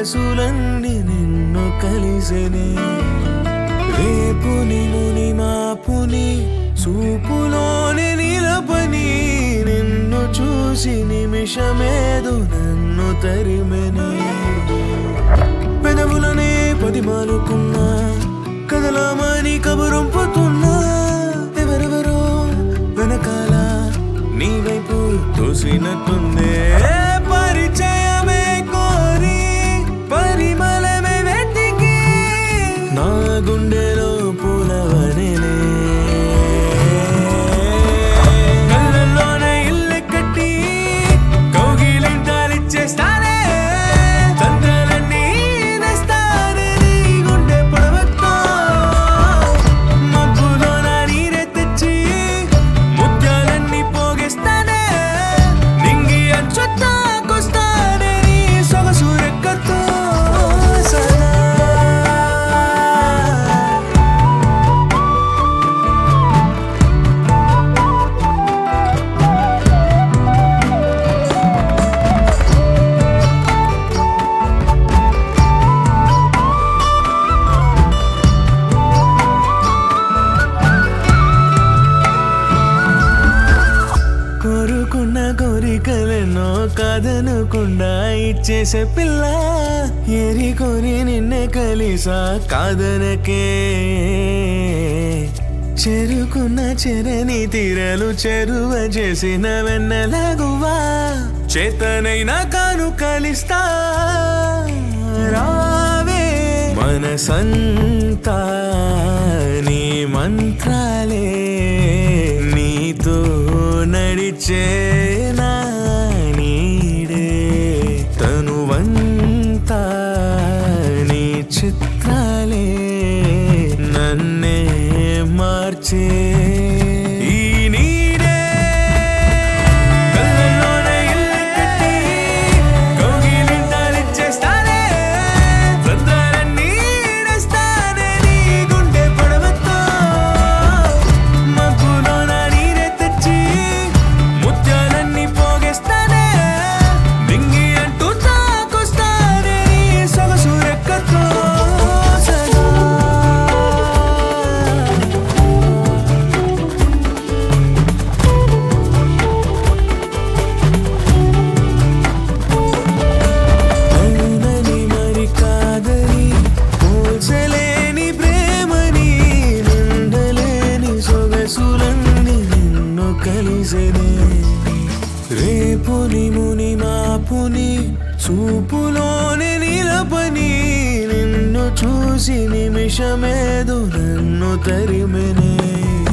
సొగసులన్నీ నిన్ను కలిసెనే రేపుని ముని మాపుని చూపులోని నిలపని నిన్ను చూసి నిమిషమేదు నన్ను తరిమెని పెదవులనే పదిమాలుకున్నా కదలామని కబురంపుతున్నా ఎవరెవరో వెనకాల నీ వైపు తోసినట్టుందే పరిచయమే కోరి పరిమళమే వెతికి నా గుండెలో పూలవనిలే కళ్ళల్లోనే ఇల్లు కట్టి కౌగిలింటాలిచ్చేస్తానే చంద్రాలన్నీ నేస్తానే నీ గుండె పొడవతో మబ్బులోన నీరే తెచ్చి ముత్యాలన్నీ పోగిస్తానే నింగి అంచుతాకొస్తానే నీ సొగసు రెక్కతో సదా కోరుకున్న కోరికలెన్నో కాదనకుండా ఇచ్చేసే పిల్ల ఏరి కోరి నిన్నే కలిసా కాదనకే చెరుకున్న చెరని తీరలు చెరువ చేసిన వెన్నెలగువా చేతనైనా కాను కలిస్తా రావే మనసంతా నీ మంత్రాలే నీతో నడిచే నా నీడే తనువంతా నీ చిత్రాలే నన్నే మార్చే ఈ నీడే కళ్ళల్లోనే ఇల్లు కట్టి కౌగిలింతాలిచ్చేస్తానే చంద్రాలన్నీ నేస్తానే నీ గుండె పొడవతో మబ్బులోన నీరే తెచ్చి ముత్యాలన్నీ పోగేస్తానే మింగి అంటూ తాకొస్తానే నీ సొగసు రెక్కతో సదా అవునని మరి కాదని పోల్చలేని ప్రేమని నిండలేని సొగసులన్నీ నిన్ను కలిసెనే రేపుని ముని మాపుని చూపులోని నిలపని నిన్ను చూసి నిమిషమేదు నన్ను తరిమెనే